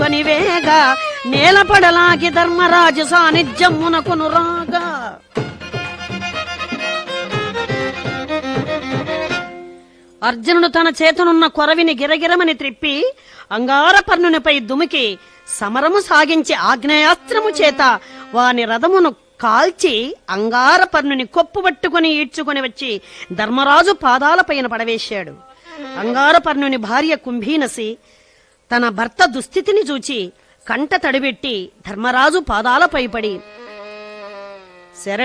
కొనివేగా నేలపడలాగి ధర్మరాజు సాన్నిధ్యమునకును రాగా అర్జునుడు తన చేతనున్న కొరవిని గిరగిరమని త్రిప్పి అంగారపర్ణునిపై దుమికి సమరము సాగించి ఆగ్నేయాస్త్రము చేత వాని రథమును కాల్చి అంగారపర్ణుని కొప్పుబట్టుకుని ఈడ్చుకొని వచ్చి ధర్మరాజు పాదాలపైన పడవేశాడు అంగారపర్ణుని భార్య కుంభీనసి తన భర్త దుస్థితిని చూచి కంట తడిబెట్టి ధర్మరాజు పాదాలపై పడి శర